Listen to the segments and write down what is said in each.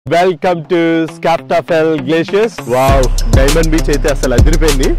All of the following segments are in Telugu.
Welcome to Skaftafell glaciers wow diamond beach అయితే అసలు అదిరిపోయింది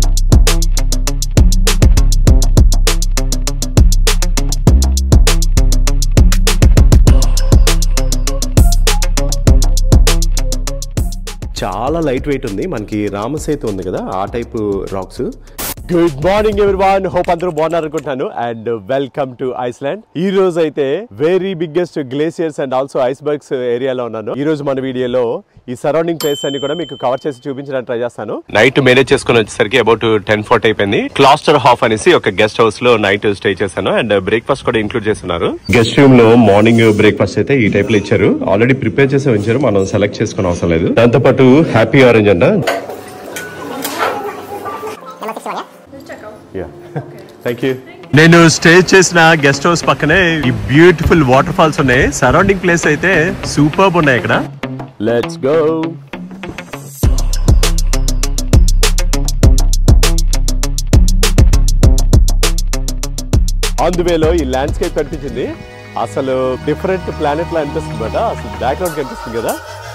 చాలా లైట్ వెయిట్ ఉంది మనకి రామసేతు ఉంది కదా ఆ type rocks good morning one hope అందరూ బాగున్నారు అనుకుంటున్నాను అండ్ వెల్కమ్ టు ఐస్లాండ్ ఈ రోజు అయితే very biggest glaciers and also icebergs ఏరియాలో ఉన్నాను ఈ రోజు మన వీడియోలో ఈ సరౌండింగ్ ప్లేస్ అన్ని కూడా మీకు కవర్ చేసి చూపించడానికి ట్రై చేస్తాను నైట్ మేనేజ్ చేసుకుని వచ్చేసరికి అబౌట్ టెన్ ఫోర్ట్ అయిపోయింది క్లాస్టర్ హాఫ్ అనేసి ఒక గెస్ట్ హౌస్ లో నైట్ స్టే చేశాను అండ్ బ్రేక్ఫాస్ట్ కూడా ఇంక్లూడ్ చేస్తున్నారు గెస్ట్ రూమ్ లో మార్నింగ్ బ్రేక్ఫాస్ట్ అయితే ఈ టైప్ లో ఇచ్చారు ఆల్రెడీ ప్రిపేర్ చేసి ఉంచారు మనం సెలెక్ట్ చేసుకునే అవసరం లేదు దాంతో పాటు హ్యాపీ ఆరెంజ్ అంట థ్యాంక్ యూ నేను స్టే చేసిన గెస్ట్ హౌస్ పక్కనే ఈ బ్యూటిఫుల్ వాటర్ ఫాల్స్ ఉన్నాయి సరౌండింగ్ ప్లేస్ అయితే సూపర్ ఉన్నాయి ఇక్కడ లెట్స్ గో ఆన్ ది వేలో ఈ ల్యాండ్స్కేప్ కనిపించింది అసలు డిఫరెంట్ ప్లానెట్ లా అనిపిస్తుంది అనమాట అసలు బ్యాక్గ్రౌండ్ కనిపిస్తుంది కదా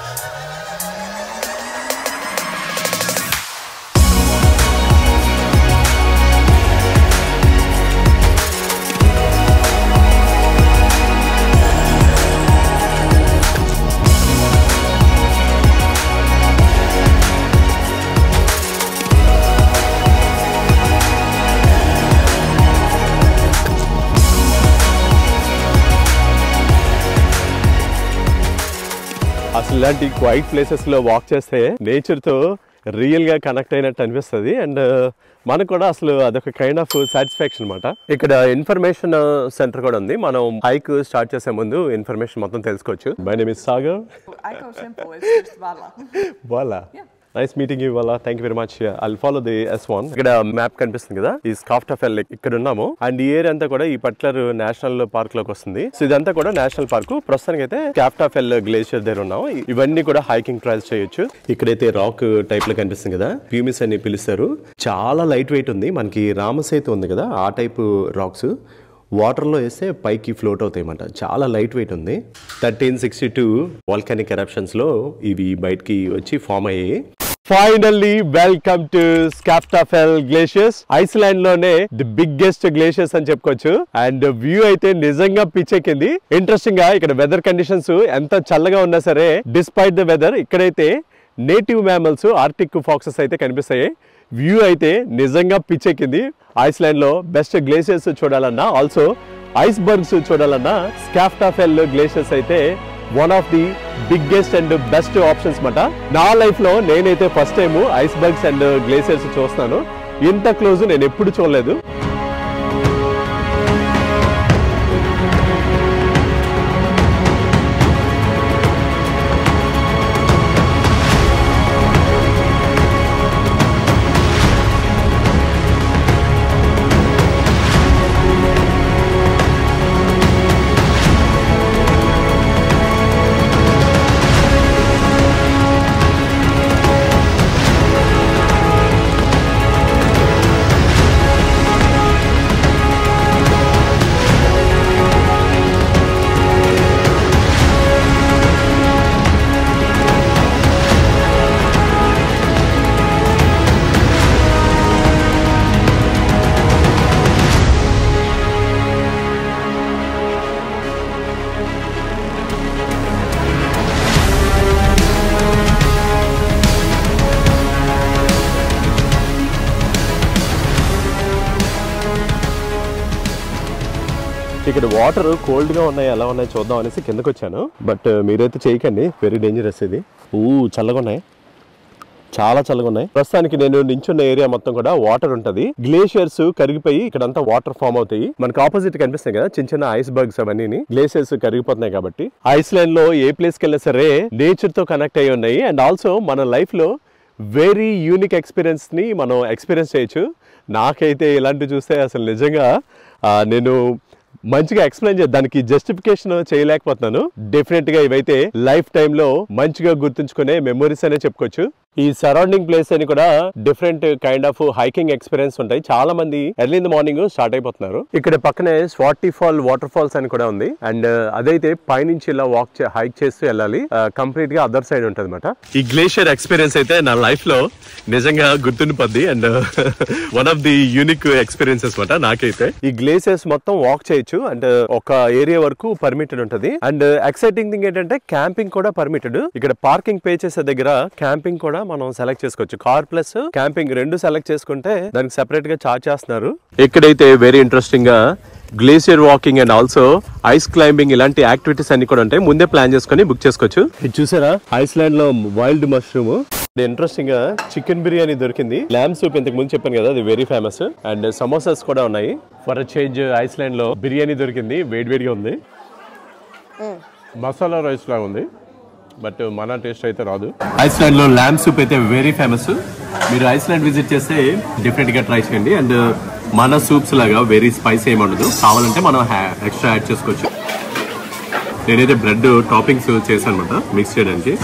అసలు ఇలాంటి క్వైట్ ప్లేసెస్ లో వాక్ చేస్తే నేచర్ తో రియల్ గా కనెక్ట్ అయినట్టు అనిపిస్తుంది అండ్ మనకు కూడా అసలు అదొక కైండ్ ఆఫ్ సాటిస్ఫాక్షన్ అనమాట ఇక్కడ ఇన్ఫర్మేషన్ సెంటర్ కూడా ఉంది మనం హైక్ స్టార్ట్ చేసే ముందు ఇన్ఫర్మేషన్ మొత్తం తెలుసుకోవచ్చు my name is Sagar I go simple, it's just Vala. వాళ్ళ నైస్ మీటింగ్ యూ వాళ్ళ thank you very much I'll follow the S one ఇక్కడ మ్యాప్ కనిపిస్తుంది కదా ఈ స్కాఫ్ట్ ఆఫ్ ఇక్కడ ఉన్నాము అండ్ ఈ ఏరియా అంతా కూడా ఈ పర్టికులర్ నేషనల్ పార్క్ లోకి వస్తుంది సో ఇదంతా కూడా నేషనల్ పార్క్ ప్రస్తుతానికి అయితే క్యాఫ్ట్ ఆఫ్ ఎల్ గ్లేషియర్ దగ్గర ఉన్నాము ఇవన్నీ కూడా హైకింగ్ ట్రయల్స్ చేయొచ్చు ఇక్కడైతే రాక్ టైప్ లో కనిపిస్తుంది కదా ప్యూమిస్ అని పిలుస్తారు చాలా లైట్ వెయిట్ ఉంది మనకి రామసేతు ఉంది కదా ఆ టైప్ రాక్స్ వాటర్లో వేస్తే పైకి ఫ్లోట్ అవుతాయి అన్నమాట చాలా లైట్ వెయిట్ ఉంది thirteen sixty two volcanic eruptions లో ఇవి బయటికి వచ్చి ఫామ్ అయ్యాయి finally welcome to Skaftafell glaciers Iceland లోనే ది బిగ్గెస్ట్ గ్లేషియర్స్ అని చెప్పుకోవచ్చు అండ్ వ్యూ అయితే నిజంగా పిచ్చెక్కింది ఇంట్రెస్టింగ్ గా ఇక్కడ వెదర్ కండిషన్స్ ఎంత చల్లగా ఉన్నా సరే డిస్పైట్ ద వెదర్ ఇక్కడైతే నేటివ్ మ్యామల్స్ ఆర్టిక్ ఫాక్సెస్ అయితే కనిపిస్తాయి వ్యూ అయితే నిజంగా పిచ్చెక్కింది ఐస్లాండ్ లో బెస్ట్ గ్లేషియర్స్ చూడాలన్నా ఆల్సో ఐస్ బర్గ్స్ చూడాలన్నా స్కాఫ్టాఫెల్ గ్లేషియర్స్ అయితే one of the biggest and best options మాట నా లైఫ్ లో నేనైతే first time icebergs and glaciers చూస్తాను ఇంత క్లోజ్ నేను ఎప్పుడు చూడలేదు ఇక్కడ వాటర్ కోల్డ్ గా ఉన్నాయి ఎలా ఉన్నాయి చూద్దాం అనేసి కిందకు వచ్చాను బట్ మీరైతే చేయకండి వెరీ డేంజరస్ ఇది ఊ చల్లగా ఉన్నాయి చాలా చల్లగా ఉన్నాయి ప్రస్తుతానికి నేను నించున్న ఏరియా మొత్తం కూడా వాటర్ ఉంటది గ్లేషియర్స్ కరిగిపోయి ఇక్కడంతా వాటర్ ఫామ్ అవుతాయి మనకు ఆపోజిట్ కనిపిస్తాయి కదా చిన్న చిన్న ఐస్ బర్గ్స్ అవన్నీ గ్లేషియర్స్ కరిగిపోతున్నాయి కాబట్టి ఐస్లాండ్ లో ఏ ప్లేస్ కి వెళ్ళినా సరే నేచర్ తో కనెక్ట్ అయి ఉన్నాయి అండ్ ఆల్సో మన లైఫ్ లో వెరీ యూనిక్ ఎక్స్పీరియన్స్ ని మనం ఎక్స్పీరియన్స్ చేయొచ్చు నాకైతే ఇలాంటివి చూస్తే అసలు నిజంగా ఆ, నేను మంచిగా ఎక్స్ప్లెయిన్ చే దానికి జస్టిఫికేషన్ చేయలేకపోతున్నాను డెఫినెట్ గా ఇవైతే లైఫ్ టైమ్ లో మంచిగా గుర్తుంచుకునే మెమోరీస్ అనే చెప్పుకోవచ్చు ఈ సరౌండింగ్ ప్లేస్ అని కూడా different kind of hiking experience ఉంటాయి చాలా మంది early in the morning start అయిపోతున్నారు ఇక్కడ పక్కనే స్వాటీ ఫాల్ వాటర్ ఫాల్స్ అని కూడా ఉంది అండ్ అదైతే పైనుంచి ఇలా వాక్ హైక్ చేస్తూ వెళ్ళాలి కంప్లీట్ గా అదర్ సైడ్ ఉంటుంది అనమాట ఈ గ్లేషియర్ ఎక్స్పీరియన్స్ అయితే నా లైఫ్ లో నిజంగా గుర్తుండిపోద్ది and one of the unique experiences మాట నాకైతే ఈ గ్లేసియర్స్ మొత్తం వాక్ చేయొచ్చు అండ్ ఒక ఏరియా వరకు పర్మిటెడ్ ఉంటది అండ్ ఎక్సైటింగ్ థింగ్ ఏంటంటే క్యాంపింగ్ కూడా పర్మిటెడ్ ఇక్కడ పార్కింగ్ పే చేసే దగ్గర క్యాంపింగ్ కూడా మనం సెలెక్ట్ చేసుకోవచ్చు కార్ ప్లస్ క్యాంపింగ్ రెండు సెలెక్ట్ చేసుకుంటే దానికి సెపరేట్ గా చార్జ్ చేస్తున్నారు ఇక్కడైతే వెరీ ఇంట్రెస్టింగ్ గా glacier walking and also ice climbing ఇలాంటి యాక్టివిటీస్ అన్ని కూడా ఉంటాయి ముందే ప్లాన్ చేసుకొని బుక్ చేసుకోవచ్చు ఇది చూసారా ఐస్లాండ్ లో వైల్డ్ మష్రూమ్ ఇంట్రెస్టింగ్ గా చికెన్ బిర్యానీ దొరికింది ల్యామ్ సూప్ ఇంతకు ముందు చెప్పాను కదా అది వెరీ ఫేమస్ అండ్ సమోసాస్ కూడా ఉన్నాయి ఫర్ చేంజ్ ఐస్లాండ్ లో బిర్యానీ దొరికింది వేడివేడిగా ఉంది మసాలా రైస్ లాగా ఉంది బట్ మన టేస్ట్ అయితే రాదు ఐస్లాండ్ లో ల్యామ్ సూప్ అయితే వెరీ ఫేమస్ మీరు ఐస్లాండ్ విజిట్ చేస్తే డెఫినెట్ గా ట్రై చేయండి అండ్ మన సూప్స్ లాగా వెరీ స్పైసీ ఏమి ఉండదు కావాలంటే మనం ఎక్స్ట్రా యాడ్ చేసుకోవచ్చు నేనైతే బ్రెడ్ టాపింగ్స్ చేశాను అనమాట మిక్స్ చేయడానికి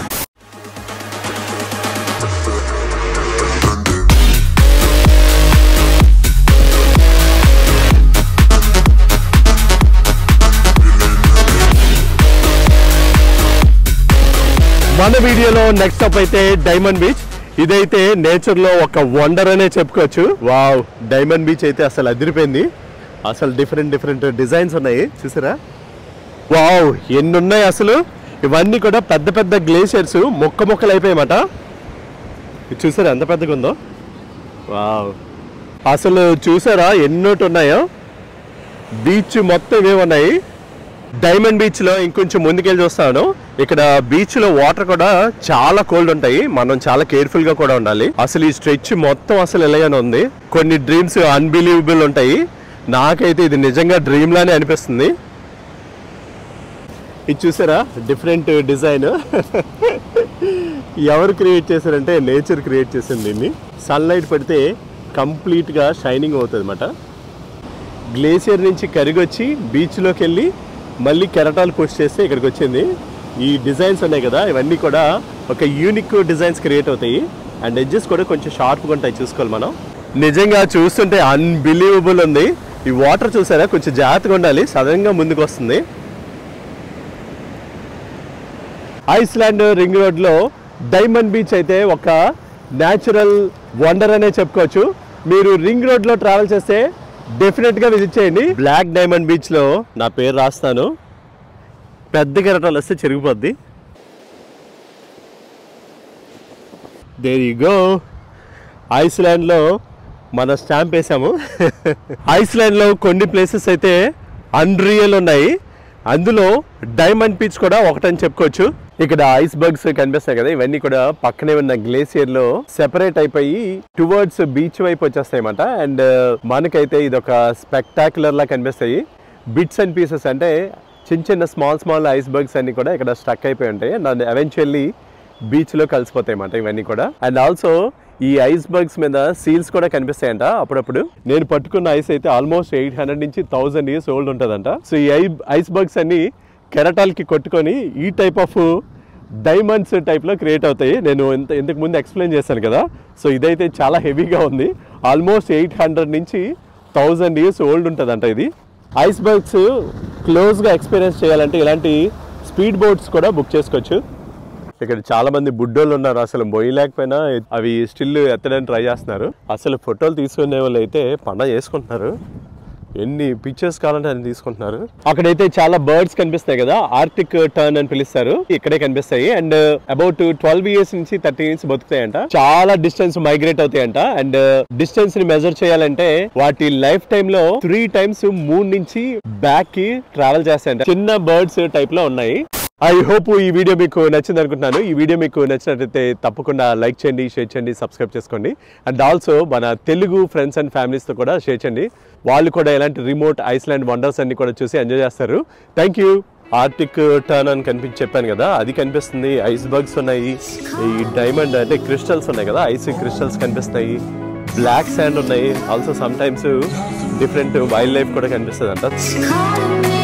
మన వీడియోలో నెక్స్ట్ అప్ అయితే డైమండ్ బీచ్ ఇదైతే నేచర్ లో ఒక వండర్ అనే చెప్పుకోవచ్చు వావ్ డైమండ్ బీచ్ అయితే అసలు అదిరిపోయింది అసలు డిఫరెంట్ డిఫరెంట్ డిజైన్స్ ఉన్నాయి చూసారా వావ్ ఎన్ని ఉన్నాయి అసలు ఇవన్నీ కూడా పెద్ద పెద్ద గ్లేషియర్స్ మొక్క మొక్కలు అయిపోయాయన్నమాట ఇది చూసారా ఎంత పెద్దగా ఉందో వావ్ అసలు చూసారా ఎన్నోటి ఉన్నాయో బీచ్ మొత్తం ఇవే ఉన్నాయి డైమండ్ బీచ్ లో ఇంకొంచెం ముందుకెళ్ళి చూస్తాను ఇక్కడ బీచ్ లో వాటర్ కూడా చాలా కోల్డ్ ఉంటాయి మనం చాలా కేర్ఫుల్ గా కూడా ఉండాలి అసలు ఈ స్ట్రెచ్ మొత్తం అసలు ఎలాగనే ఉంది కొన్ని డ్రీమ్స్ అన్బిలీవబుల్ ఉంటాయి నాకైతే ఇది నిజంగా డ్రీమ్ లానే అనిపిస్తుంది ఇది చూసారా డిఫరెంట్ డిజైన్ ఎవరు క్రియేట్ చేశారంటే నేచర్ క్రియేట్ చేసింది దీన్ని సన్లైట్ పడితే కంప్లీట్గా షైనింగ్ అవుతుంది అనమాట గ్లేసియర్ నుంచి కరిగొచ్చి బీచ్లోకి వెళ్ళి మళ్ళీ కెరటాలు పుష్ చేస్తే ఇక్కడికి వచ్చింది ఈ డిజైన్స్ ఉన్నాయి కదా ఇవన్నీ కూడా ఒక యూనిక్ డిజైన్స్ క్రియేట్ అవుతాయి అండ్ ఎడ్జెస్ కూడా కొంచెం షార్ప్గా ఉంటాయి చూసుకోవాలి మనం నిజంగా చూస్తుంటే అన్బిలీవబుల్ ఉంది ఈ వాటర్ చూసారా కొంచెం జాగ్రత్తగా ఉండాలి సడన్గా ముందుకు వస్తుంది ఐస్లాండ్ రింగ్ రోడ్లో డైమండ్ బీచ్ అయితే ఒక న్యాచురల్ వండర్ అనే చెప్పుకోవచ్చు మీరు రింగ్ రోడ్లో ట్రావెల్ చేస్తే డెఫినెట్గా విజిట్ చేయండి బ్లాక్ డైమండ్ బీచ్లో నా పేరు రాస్తాను పెద్ద కెరటాలు వస్తే చెరిగిపోద్ది దేర్ యు గో ఐస్లాండ్లో మన స్టాంప్ వేసాము ఐస్లాండ్లో కొన్ని ప్లేసెస్ అయితే అన్రియల్ ఉన్నాయి అందులో డైమండ్ బీచ్ కూడా ఒకటని చెప్పుకోవచ్చు ఇక్కడ ఐస్ బర్గ్స్ కనిపిస్తాయి కదా ఇవన్నీ కూడా పక్కనే ఉన్న గ్లేసియర్ లో సెపరేట్ అయిపోయి టువర్డ్స్ బీచ్ వైపు వచ్చేస్తాయి అన్నమాట అండ్ మనకైతే ఇది ఒక స్పెక్టాక్యులర్ లా కనిపిస్తాయి బిట్స్ అండ్ పీసెస్ అంటే చిన్న చిన్న స్మాల్ స్మాల్ ఐస్ బర్గ్స్ అన్ని కూడా ఇక్కడ స్టక్ అయిపోయి ఉంటాయి అండ్ ఎవెన్చువల్లీ బీచ్ లో కలిసిపోతాయి అన్నమాట ఇవన్నీ కూడా అండ్ ఆల్సో ఈ ఐస్ బర్గ్స్ మీద సీల్స్ కూడా కనిపిస్తాయంట అప్పుడప్పుడు నేను పట్టుకున్న ఐస్ అయితే ఆల్మోస్ట్ ఎయిట్ హండ్రెడ్ నుంచి థౌసండ్ ఇయర్స్ ఓల్డ్ ఉంటుందంట సో ఈ ఐ ఐస్ బర్గ్స్ అన్ని కెరటాలకి కొట్టుకొని ఈ టైప్ ఆఫ్ డైమండ్స్ టైప్లో క్రియేట్ అవుతాయి నేను ఇంత ఇంతకు ముందు ఎక్స్ప్లెయిన్ చేశాను కదా సో ఇదైతే చాలా హెవీగా ఉంది ఆల్మోస్ట్ ఎయిట్ హండ్రెడ్ నుంచి థౌజండ్ ఇయర్స్ ఓల్డ్ ఉంటుందంట ఇది ఐస్ బర్గ్స్ క్లోజ్గా ఎక్స్పీరియన్స్ చేయాలంటే ఇలాంటి స్పీడ్ బోట్స్ కూడా బుక్ చేసుకోవచ్చు ఇక్కడ చాలా మంది బుడ్డోళ్ళు ఉన్నారు అసలు మొయ్యలేకపోయినా అవి స్టిల్ ఎత్తడానికి ట్రై చేస్తున్నారు అసలు ఫోటోలు తీసుకునే వాళ్ళు అయితే పండగ చేసుకుంటున్నారు ఎన్ని పిక్చర్స్ కావాలంటే అన్ని తీసుకుంటున్నారు అక్కడైతే చాలా బర్డ్స్ కనిపిస్తాయి కదా ఆర్టిక్ టర్న్ అని పిలుస్తారు ఇక్కడే కనిపిస్తాయి అండ్ అబౌట్ ట్వెల్వ్ ఇయర్స్ నుంచి థర్టీ ఇయర్స్ బతుకుతాయంట చాలా డిస్టెన్స్ మైగ్రేట్ అవుతాయంట అండ్ డిస్టెన్స్ ని మెజర్ చేయాలంటే వాటి లైఫ్ టైమ్ లో త్రీ టైమ్స్ మూన్ నుంచి బ్యాక్ కి ట్రావెల్ చేస్తాయంట చిన్న బర్డ్స్ టైప్ లో ఉన్నాయి ఐ హోప్ ఈ వీడియో మీకు నచ్చింది అనుకుంటున్నాను ఈ వీడియో మీకు నచ్చినట్లయితే తప్పకుండా లైక్ చేయండి షేర్ చేయండి సబ్స్క్రైబ్ చేసుకోండి అండ్ ఆల్సో మన తెలుగు ఫ్రెండ్స్ అండ్ ఫ్యామిలీస్తో కూడా షేర్ చేయండి వాళ్ళు కూడా ఎలాంటి రిమోట్ ఐస్లాండ్ వండర్స్ అన్ని కూడా చూసి ఎంజాయ్ చేస్తారు థ్యాంక్ యూ ఆర్టిక్ టర్న్ అని కనిపించి చెప్పాను కదా అది కనిపిస్తుంది ఐస్ బర్గ్స్ ఉన్నాయి ఈ డైమండ్ అంటే క్రిస్టల్స్ ఉన్నాయి కదా ఐస్ క్రిస్టల్స్ కనిపిస్తాయి బ్లాక్ శాండ్ ఉన్నాయి also sometimes different wildlife కూడా కనిపిస్తుంది అంట Calling me